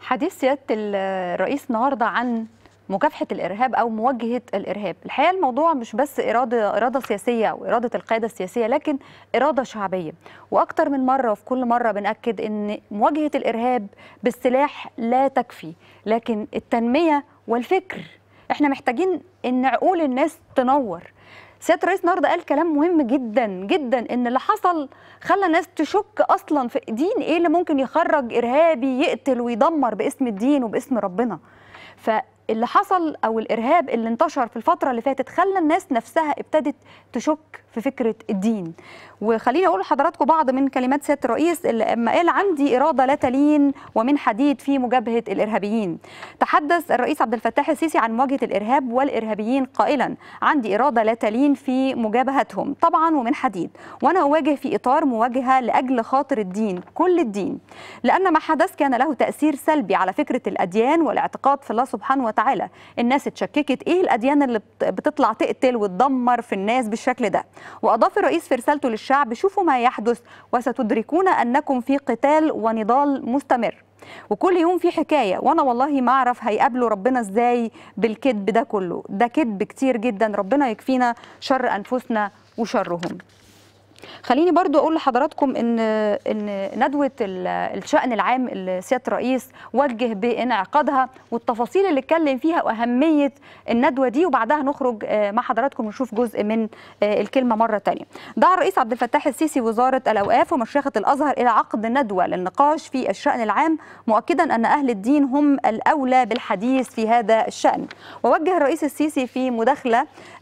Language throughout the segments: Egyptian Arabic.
حديث سياده الرئيس النهارده عن مكافحه الارهاب او مواجهه الارهاب الحقيقه الموضوع مش بس اراده اراده سياسيه او اراده القياده السياسيه لكن اراده شعبيه واكتر من مره وفي كل مره بناكد ان مواجهه الارهاب بالسلاح لا تكفي لكن التنميه والفكر احنا محتاجين ان عقول الناس تنور سياده الرئيس النهارده قال كلام مهم جدا جدا ان اللي حصل خلى الناس تشك اصلا في دين ايه اللي ممكن يخرج ارهابي يقتل ويدمر باسم الدين وباسم ربنا فاللي حصل او الارهاب اللي انتشر في الفتره اللي فاتت خلى الناس نفسها ابتدت تشك في فكره الدين وخليني اقول لحضراتكم بعض من كلمات سياده الرئيس اللي اما قال عندي اراده لا تلين ومن حديد في مجابهه الارهابيين تحدث الرئيس عبد الفتاح السيسي عن مواجهه الارهاب والارهابيين قائلا عندي اراده لا تلين في مجابهتهم طبعا ومن حديد وانا اواجه في اطار مواجهه لاجل خاطر الدين كل الدين لان ما حدث كان له تاثير سلبي على فكره الاديان والاعتقاد في الله سبحانه وتعالى الناس اتشككت ايه الاديان اللي بتطلع تقتل وتدمر في الناس بالشكل ده واضاف الرئيس في رسالته للشعب شوفوا ما يحدث وستدركون انكم في قتال ونضال مستمر وكل يوم في حكايه وانا والله ما اعرف هيقابلوا ربنا ازاي بالكذب ده كله ده كذب كتير جدا ربنا يكفينا شر انفسنا وشرهم خليني برضو اقول لحضراتكم ان ان ندوه الشان العام اللي سياده الرئيس وجه بانعقادها والتفاصيل اللي اتكلم فيها واهميه الندوه دي وبعدها نخرج مع حضراتكم ونشوف جزء من الكلمه مره ثانيه. دعا الرئيس عبد الفتاح السيسي وزاره الاوقاف ومشيخه الازهر الى عقد ندوه للنقاش في الشان العام مؤكدا ان اهل الدين هم الاولى بالحديث في هذا الشان. ووجه الرئيس السيسي في مداخله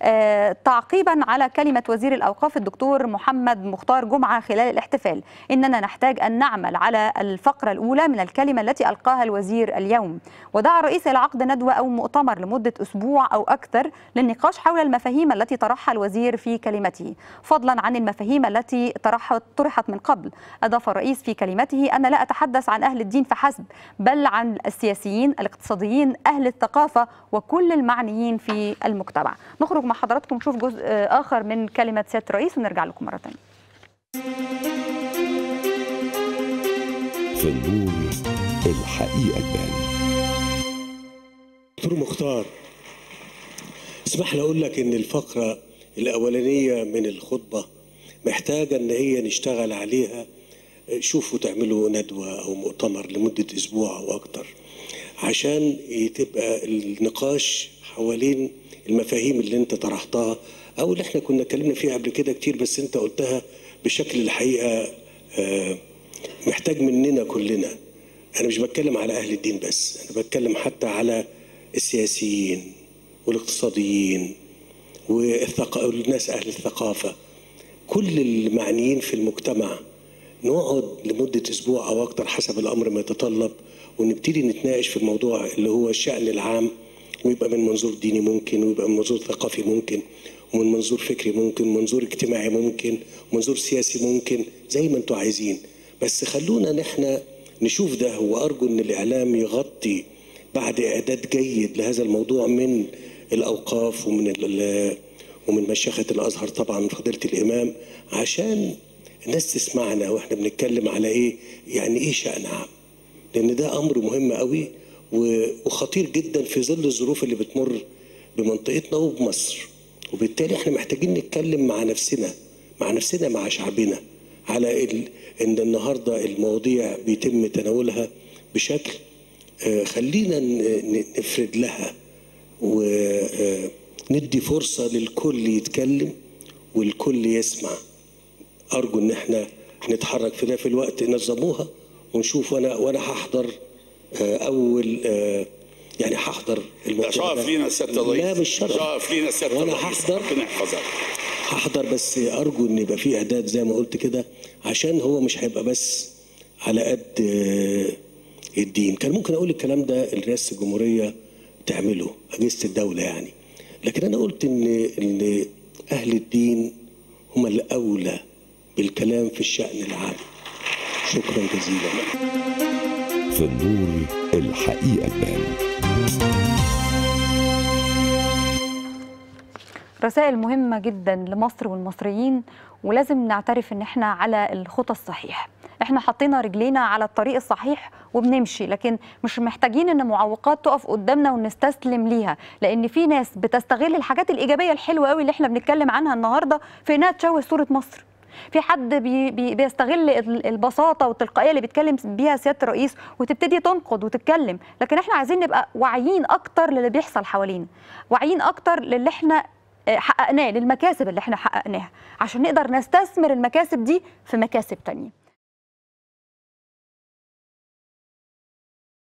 تعقيبا على كلمه وزير الاوقاف الدكتور محمد محمد مختار جمعة خلال الاحتفال إننا نحتاج أن نعمل على الفقرة الأولى من الكلمة التي ألقاها الوزير اليوم ودعا الرئيس إلى عقد ندوة أو مؤتمر لمدة أسبوع أو أكثر للنقاش حول المفاهيم التي طرحها الوزير في كلمته فضلا عن المفاهيم التي طرحت طرحت من قبل أضاف الرئيس في كلمته أنا لا أتحدث عن أهل الدين فحسب بل عن السياسيين الاقتصاديين أهل الثقافة وكل المعنيين في المجتمع نخرج مع حضراتكم نشوف جزء آخر من كلمة سيادة الرئيس ونرجع لكم مرة ثانية في النور الحقيقة تبان دكتور مختار اسمح لي اقول لك ان الفقرة الاولانية من الخطبة محتاجة ان هي نشتغل عليها شوفوا تعملوا ندوة او مؤتمر لمدة اسبوع او اكتر عشان تبقى النقاش حوالين المفاهيم اللي انت طرحتها او اللي احنا كنا اتكلمنا فيها قبل كده كتير بس انت قلتها بشكل الحقيقه محتاج مننا كلنا انا مش بتكلم على اهل الدين بس انا بتكلم حتى على السياسيين والاقتصاديين والناس اهل الثقافه كل المعنيين في المجتمع نقعد لمده اسبوع او اكتر حسب الامر ما يتطلب ونبتدي نتناقش في الموضوع اللي هو الشان العام ويبقى من منظور ديني ممكن ويبقى من منظور ثقافي ممكن ومن منظور فكري ممكن منظور اجتماعي ممكن منظور سياسي ممكن زي ما انتوا عايزين بس خلونا نحن نشوف ده وارجو ان الاعلام يغطي بعد اعداد جيد لهذا الموضوع من الاوقاف ومن ومن مشيخه الازهر طبعا فضيله الامام عشان الناس تسمعنا واحنا بنتكلم على ايه يعني ايه شان عام لان ده امر مهم قوي وخطير جدا في ظل الظروف اللي بتمر بمنطقتنا وبمصر وبالتالي احنا محتاجين نتكلم مع نفسنا مع نفسنا مع شعبنا على ال... ان النهارده المواضيع بيتم تناولها بشكل آه خلينا نفرد لها وندي فرصه للكل يتكلم والكل يسمع ارجو ان احنا نتحرك في ده في الوقت نظموها ونشوف وانا وانا هحضر آه اول آه يعني هحضر الموضوع شرف لينا سياده الرئيس لا مش شرف شرف لينا سياده وانا الرئيس هحضر ربنا يحفظك هحضر بس ارجو ان يبقى في اعداد زي ما قلت كده عشان هو مش هيبقى بس على قد الدين كان ممكن اقول الكلام ده رئاسه الجمهوريه تعمله اجهزه الدوله يعني لكن انا قلت ان ان اهل الدين هم الاولى بالكلام في الشان العام شكرا جزيلا في النور الحقيقة تبان رسائل مهمة جدا لمصر والمصريين ولازم نعترف ان احنا على الخطى الصحيح احنا حطينا رجلينا على الطريق الصحيح وبنمشي لكن مش محتاجين ان معوقات تقف قدامنا ونستسلم ليها لان في ناس بتستغل الحاجات الايجابيه الحلوه قوي اللي احنا بنتكلم عنها النهارده في انها تشوه صوره مصر في حد بي بي بيستغل ال- البساطه والتلقائيه اللي بيتكلم بيها سياده الرئيس وتبتدي تنقد وتتكلم لكن احنا عايزين نبقى واعيين اكتر للي بيحصل حوالينا واعيين اكتر للي احنا آه، حققناه للمكاسب اللي احنا حققناها عشان نقدر نستثمر المكاسب دي في مكاسب تانية